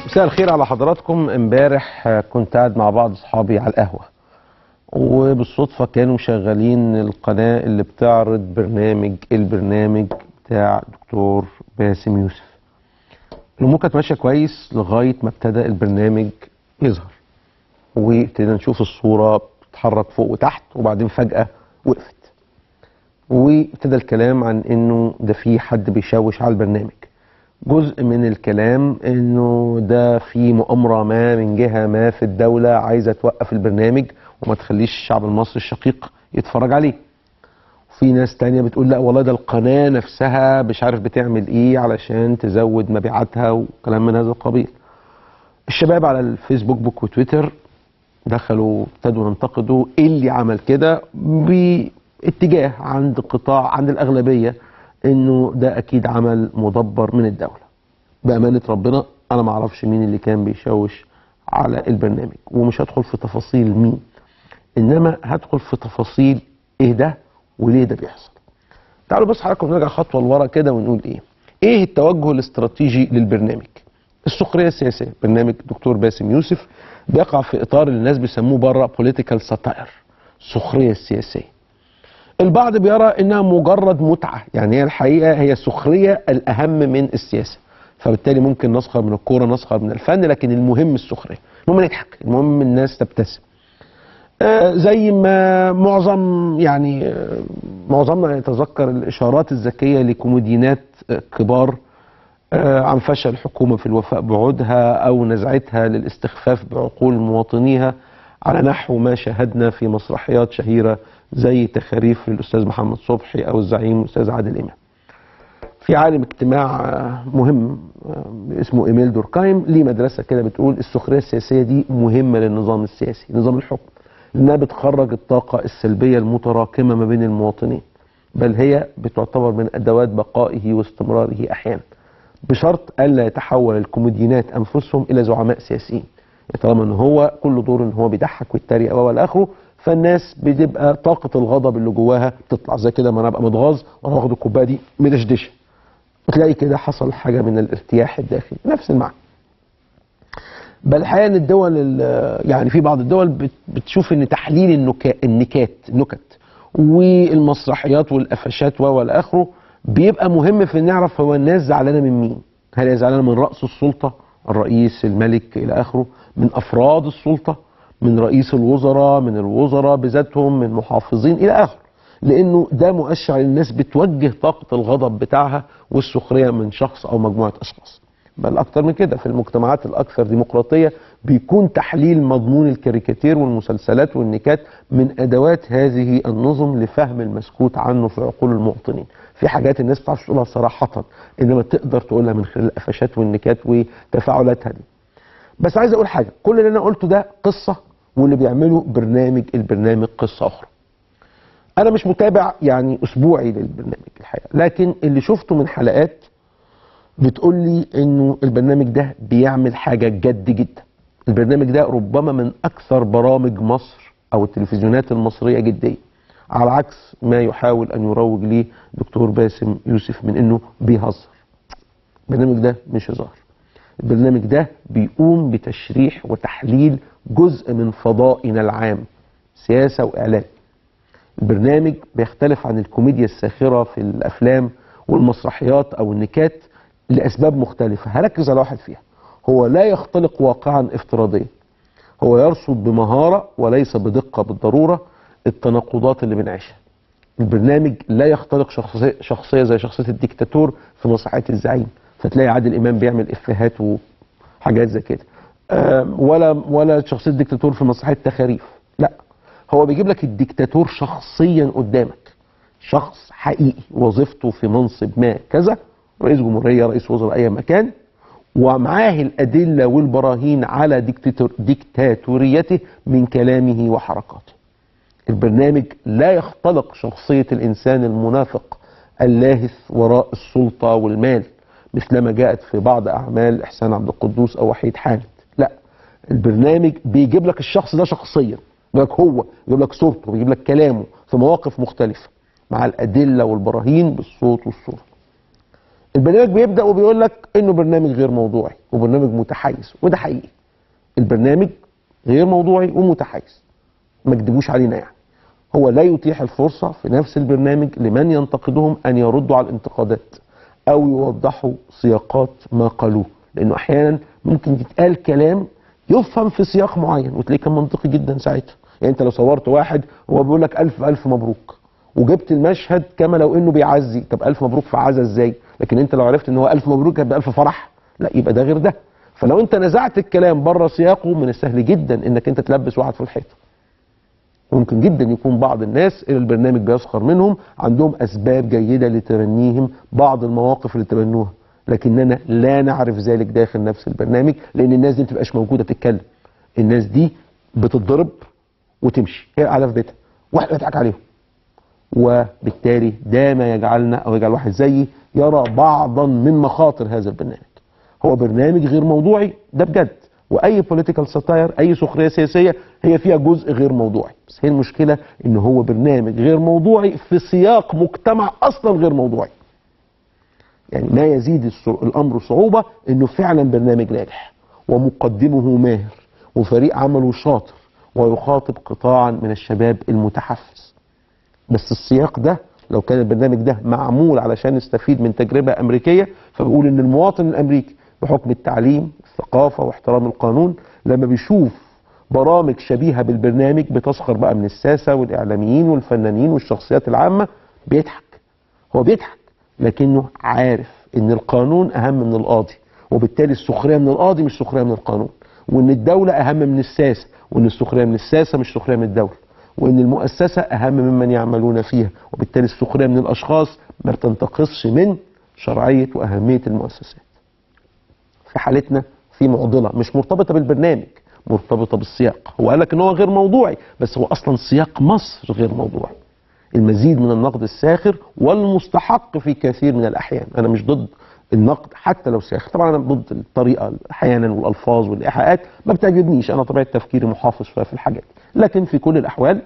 مساء الخير على حضراتكم امبارح آه، كنت قاعد مع بعض اصحابي على القهوه وبالصدفه كانوا شغالين القناه اللي بتعرض برنامج البرنامج بتاع دكتور باسم يوسف الامور كانت ماشيه كويس لغايه ما ابتدى البرنامج يظهر وابتدينا نشوف الصوره بتتحرك فوق وتحت وبعدين فجاه وقفت وابتدى الكلام عن انه ده في حد بيشوش على البرنامج جزء من الكلام انه ده في مؤامره ما من جهه ما في الدوله عايزه توقف البرنامج وما تخليش الشعب المصري الشقيق يتفرج عليه. في ناس تانية بتقول لا والله ده القناه نفسها مش عارف بتعمل ايه علشان تزود مبيعاتها وكلام من هذا القبيل. الشباب على الفيسبوك بوك وتويتر دخلوا ابتدوا ينتقدوا ايه اللي عمل كده باتجاه عند قطاع عند الاغلبيه انه ده اكيد عمل مدبر من الدوله. بامانه ربنا انا ما اعرفش مين اللي كان بيشوش على البرنامج ومش هدخل في تفاصيل مين انما هدخل في تفاصيل ايه ده وليه ده بيحصل. تعالوا بس حضراتكم نرجع خطوه لورا كده ونقول ايه؟ ايه التوجه الاستراتيجي للبرنامج؟ السخريه السياسيه، برنامج دكتور باسم يوسف بيقع في اطار اللي الناس بيسموه بره بوليتيكال ساتاير السخريه السياسيه. البعض بيرى انها مجرد متعه يعني هي الحقيقه هي سخريه الاهم من السياسه فبالتالي ممكن نسخر من الكوره نسخر من الفن لكن المهم السخريه المهم نضحك المهم الناس تبتسم آه زي ما معظم يعني آه معظمنا يتذكر الاشارات الذكيه لكوميديانات آه كبار آه عن فشل الحكومه في الوفاء بعودها او نزعتها للاستخفاف بعقول مواطنيها على نحو ما شاهدنا في مسرحيات شهيره زي تخاريف للاستاذ محمد صبحي او الزعيم الاستاذ عادل امام. في عالم اجتماع آه، مهم آه، اسمه ايميل دوركايم ليه مدرسه كده بتقول السخريه السياسيه دي مهمه للنظام السياسي، نظام الحكم. لانها بتخرج الطاقه السلبيه المتراكمه ما بين المواطنين. بل هي بتعتبر من ادوات بقائه واستمراره احيانا. بشرط الا يتحول الكوميديانات انفسهم الى زعماء سياسيين. طالما ان هو كل دور ان هو بيضحك ويتريق والى اخره فالناس بتبقى طاقه الغضب اللي جواها تطلع زي كده ما انا ابقى متغاظ وانا واخد الكوبايه دي مدشدشه وتلاقي كده حصل حاجه من الارتياح الداخلي نفس المعنى بل الحقيقه ان الدول ال- يعني في بعض الدول بت- بتشوف ان تحليل النكا النكات النكت والمسرحيات والقفشات والى اخره بيبقى مهم في ان نعرف هو الناس زعلانه من مين هل هي زعلانه من راس السلطه الرئيس الملك الى اخره من افراد السلطه من رئيس الوزراء من الوزراء بذاتهم من محافظين الى اخره لانه ده مؤشر الناس بتوجه طاقه الغضب بتاعها والسخريه من شخص او مجموعه اشخاص بل اكتر من كده في المجتمعات الاكثر ديمقراطيه بيكون تحليل مضمون الكاريكاتير والمسلسلات والنكات من ادوات هذه النظم لفهم المسكوت عنه في عقول المواطنين في حاجات الناس ما بتعرفش تقولها صراحه انما تقدر تقولها من خلال القفشات والنكات وتفاعلاتها دي بس عايز اقول حاجه كل اللي انا قلته ده قصه واللي بيعملوا برنامج البرنامج قصه اخرى انا مش متابع يعني اسبوعي للبرنامج الحقيقه لكن اللي شفته من حلقات بتقول لي انه البرنامج ده بيعمل حاجه جد جدا البرنامج ده ربما من اكثر برامج مصر او التلفزيونات المصريه جديه على عكس ما يحاول ان يروج ليه دكتور باسم يوسف من انه بيهزر البرنامج ده مش هزار البرنامج ده بيقوم بتشريح وتحليل جزء من فضائنا العام سياسه واعلام البرنامج بيختلف عن الكوميديا الساخرة في الأفلام والمسرحيات أو النكات لأسباب مختلفة هركز على واحد فيها هو لا يختلق واقعا افتراضيا هو يرصد بمهارة وليس بدقة بالضرورة التناقضات اللي بنعيشها البرنامج لا يختلق شخصية, شخصية زي شخصية الديكتاتور في مسرحية الزعيم فتلاقي عادل إمام بيعمل إفيهات وحاجات زي كده آم، ولا ولا شخصية الديكتاتور في مسرحية تخاريف لا هو بيجيب لك الديكتاتور شخصيا قدامك شخص حقيقي وظيفته في منصب ما كذا رئيس جمهورية رئيس وزراء أي مكان ومعاه الأدلة والبراهين على ديكتاتور ديكتاتوريته من كلامه وحركاته البرنامج لا يختلق شخصية الإنسان المنافق اللاهث وراء السلطة والمال مثلما جاءت في بعض أعمال إحسان عبد القدوس أو وحيد حامد لا البرنامج بيجيب لك الشخص ده شخصيا يجيب لك هو يجيب لك صورته بيجيب لك كلامه في مواقف مختلفة مع الأدلة والبراهين بالصوت والصورة البرنامج بيبدا وبيقول لك انه برنامج غير موضوعي وبرنامج متحيز وده حقيقي البرنامج غير موضوعي ومتحيز ما كدبوش علينا يعني هو لا يتيح الفرصه في نفس البرنامج لمن ينتقدهم ان يردوا على الانتقادات او يوضحوا سياقات ما قالوه لانه احيانا ممكن يتقال كلام يفهم في سياق معين وتلاقيه كان منطقي جدا ساعتها يعني انت لو صورت واحد هو بيقول لك الف الف مبروك وجبت المشهد كما لو انه بيعزي طب الف مبروك في عزا ازاي لكن انت لو عرفت ان هو الف مبروك هيبقى الف فرح لا يبقى ده غير ده فلو انت نزعت الكلام بره سياقه من السهل جدا انك انت تلبس واحد في الحيطه ممكن جدا يكون بعض الناس اللي البرنامج بيسخر منهم عندهم اسباب جيده لتبنيهم بعض المواقف اللي تبنوها لكننا لا نعرف ذلك داخل نفس البرنامج لان الناس دي ما بتبقاش موجوده تتكلم الناس دي بتتضرب وتمشي هي قاعده في بيتها واحد بيضحك عليهم وبالتالي ده ما يجعلنا او يجعل واحد زيي يرى بعضا من مخاطر هذا البرنامج هو برنامج غير موضوعي ده بجد واي بوليتيكال ساتاير اي سخريه سياسيه هي فيها جزء غير موضوعي بس هي المشكله ان هو برنامج غير موضوعي في سياق مجتمع اصلا غير موضوعي يعني ما يزيد الص- الامر صعوبه انه فعلا برنامج ناجح ومقدمه ماهر وفريق عمله شاطر ويخاطب قطاعا من الشباب المتحفز بس السياق ده لو كان البرنامج ده معمول علشان يستفيد من تجربة أمريكية فبقول إن المواطن الأمريكي بحكم التعليم الثقافة واحترام القانون لما بيشوف برامج شبيهة بالبرنامج بتسخر بقى من الساسة والإعلاميين والفنانين والشخصيات العامة بيضحك هو بيضحك لكنه عارف إن القانون أهم من القاضي وبالتالي السخرية من القاضي مش سخرية من القانون وإن الدولة أهم من الساسة وإن السخرية من الساسة مش سخرية من الدولة وان المؤسسه اهم ممن يعملون فيها وبالتالي السخريه من الاشخاص ما بتنتقصش من شرعيه واهميه المؤسسات في حالتنا في معضله مش مرتبطه بالبرنامج مرتبطه بالسياق هو قال لك ان هو غير موضوعي بس هو اصلا سياق مصر غير موضوعي المزيد من النقد الساخر والمستحق في كثير من الاحيان انا مش ضد النقد حتى لو ساخر طبعا انا ضد الطريقه احيانا والالفاظ والايحاءات ما بتعجبنيش انا طبيعه تفكيري محافظ شويه في الحاجات دي. لكن في كل الاحوال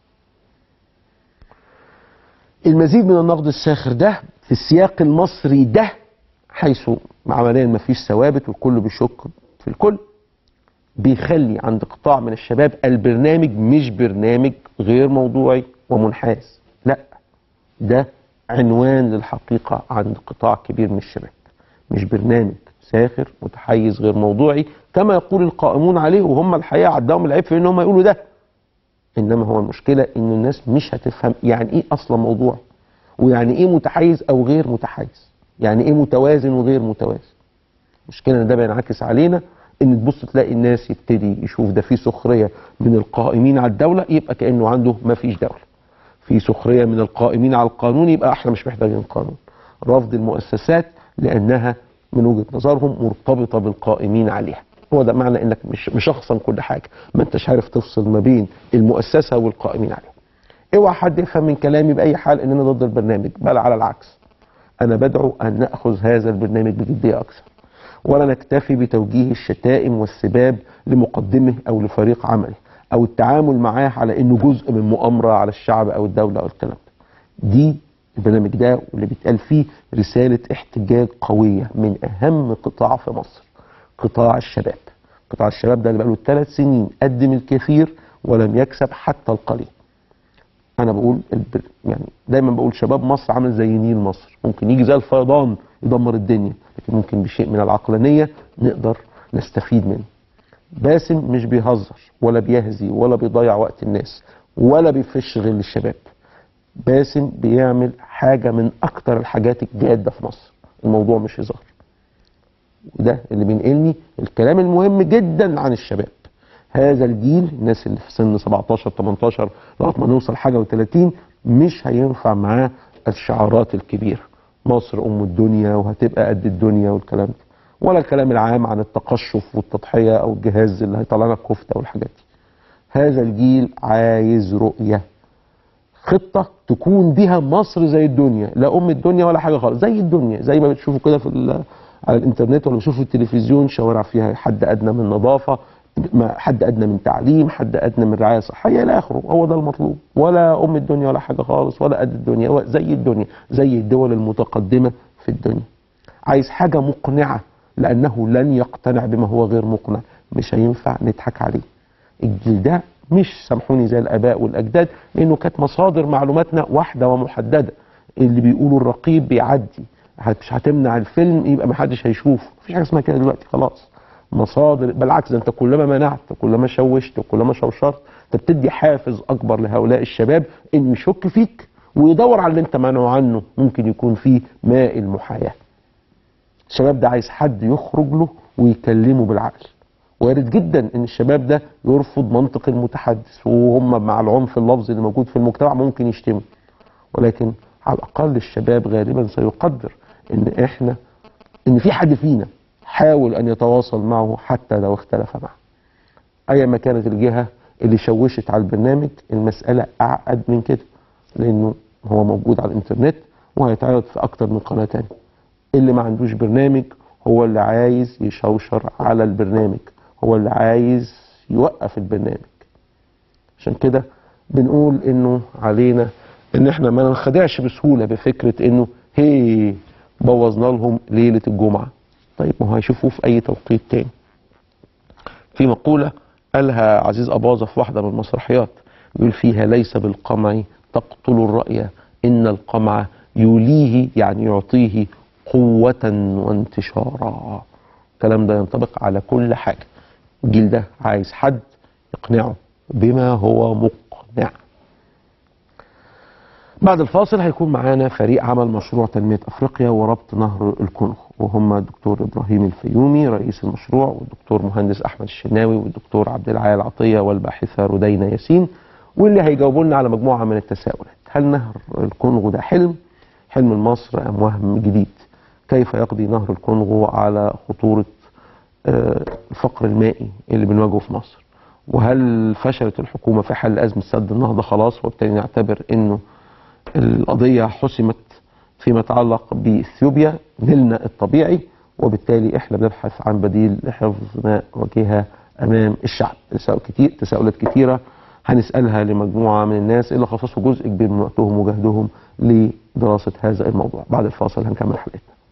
المزيد من النقد الساخر ده في السياق المصري ده حيث عمليا ما فيش ثوابت والكل بيشك في الكل بيخلي عند قطاع من الشباب البرنامج مش برنامج غير موضوعي ومنحاز لا ده عنوان للحقيقة عند قطاع كبير من الشباب مش برنامج ساخر متحيز غير موضوعي كما يقول القائمون عليه وهم الحقيقة عداهم العيب في ان هم يقولوا ده انما هو المشكلة ان الناس مش هتفهم يعني ايه اصلا موضوع ويعني ايه متحيز او غير متحيز يعني ايه متوازن وغير متوازن المشكلة ان ده بينعكس علينا ان تبص تلاقي الناس يبتدي يشوف ده في سخرية من القائمين على الدولة يبقى كأنه عنده ما فيش دولة في سخرية من القائمين على القانون يبقى احنا مش محتاجين قانون رفض المؤسسات لانها من وجهة نظرهم مرتبطة بالقائمين عليها هو ده معنى انك مش مشخصا كل حاجة ما انتش عارف تفصل ما بين المؤسسة والقائمين عليها اوعى حد يفهم من كلامي باي حال ان انا ضد البرنامج بل على العكس انا بدعو ان ناخذ هذا البرنامج بجديه اكثر ولا نكتفي بتوجيه الشتائم والسباب لمقدمه او لفريق عمل او التعامل معاه على انه جزء من مؤامره على الشعب او الدوله او الكلام ده دي البرنامج ده واللي بيتقال فيه رساله احتجاج قويه من اهم قطاع في مصر قطاع الشباب قطاع الشباب ده اللي بقاله ثلاث سنين قدم الكثير ولم يكسب حتى القليل انا بقول البر... يعني دايما بقول شباب مصر عامل زي نيل مصر ممكن يجي زي الفيضان يدمر الدنيا لكن ممكن بشيء من العقلانيه نقدر نستفيد منه باسم مش بيهزر ولا بيهزي ولا بيضيع وقت الناس ولا بيفش غل الشباب باسم بيعمل حاجه من اكتر الحاجات الجاده في مصر الموضوع مش هزار وده اللي بينقلني الكلام المهم جدا عن الشباب هذا الجيل الناس اللي في سن 17 18 لغايه ما نوصل حاجه و30 مش هينفع معاه الشعارات الكبيره مصر ام الدنيا وهتبقى قد الدنيا والكلام ده ولا الكلام العام عن التقشف والتضحيه او الجهاز اللي هيطلع لنا الكفته والحاجات دي هذا الجيل عايز رؤيه خطه تكون بها مصر زي الدنيا لا ام الدنيا ولا حاجه خالص زي الدنيا زي ما بتشوفوا كده في ال- على الانترنت ولا بتشوفوا في التلفزيون شوارع فيها حد ادنى من نظافه ما- حد ادنى من تعليم حد ادنى من رعايه صحيه الى اخره هو ده المطلوب ولا ام الدنيا ولا حاجه خالص ولا قد الدنيا هو زي الدنيا زي الدول المتقدمه في الدنيا عايز حاجة مقنعة لأنه لن يقتنع بما هو غير مقنع مش هينفع نضحك عليه الجيل ده مش سامحوني زي الآباء والأجداد لأنه كانت مصادر معلوماتنا واحدة ومحددة اللي بيقولوا الرقيب بيعدي هت- مش هتمنع الفيلم يبقى ما حدش هيشوفه مفيش حاجة اسمها كده دلوقتي خلاص مصادر بالعكس ده انت كلما منعت كلما شوشت كلما شوشرت انت بتدي حافز اكبر لهؤلاء الشباب انه يشك فيك ويدور على اللي انت منعه عنه ممكن يكون فيه ماء المحاياه الشباب ده عايز حد يخرج له ويكلمه بالعقل وارد جدا ان الشباب ده يرفض منطق المتحدث وهم مع العنف اللفظي اللي موجود في المجتمع ممكن يشتموا ولكن على الاقل الشباب غالبا سيقدر ان احنا ان في حد فينا حاول ان يتواصل معه حتى لو اختلف معه ايا ما كانت الجهه اللي شوشت على البرنامج المساله اعقد من كده لانه هو موجود على الانترنت وهيتعرض في اكتر من قناه تانية اللي ما عندوش برنامج هو اللي عايز يشوشر على البرنامج هو اللي عايز يوقف البرنامج عشان كده بنقول انه علينا ان احنا ما ننخدعش بسهوله بفكره انه هي بوظنا لهم ليله الجمعه طيب ما هو هيشوفوه في اي توقيت تاني في مقوله قالها عزيز اباظه في واحده من المسرحيات بيقول فيها ليس بالقمع تقتل الراي ان القمع يوليه يعني يعطيه قوه وانتشارا الكلام ده ينطبق على كل حاجه الجيل ده عايز حد يقنعه بما هو مقنع بعد الفاصل هيكون معانا فريق عمل مشروع تنمية أفريقيا وربط نهر الكونغو وهم الدكتور إبراهيم الفيومي رئيس المشروع والدكتور مهندس أحمد الشناوي والدكتور عبد العال عطية والباحثة ردينا ياسين واللي هيجاوبوا لنا على مجموعة من التساؤلات هل نهر الكونغو ده حلم حلم مصر أم وهم جديد كيف يقضي نهر الكونغو على خطورة آه، الفقر المائي اللي بنواجهه في مصر وهل فشلت الحكومة في حل أزمة سد النهضة خلاص وبالتالي نعتبر أنه القضية حسمت فيما يتعلق بإثيوبيا نيلنا الطبيعي وبالتالي احنا بنبحث عن بديل لحفظ ماء وجهها أمام الشعب تساؤل كتير تساؤلات كتيرة هنسألها لمجموعة من الناس اللي خصصوا جزء كبير من وقتهم وجهدهم لدراسة هذا الموضوع بعد الفاصل هنكمل حلقتنا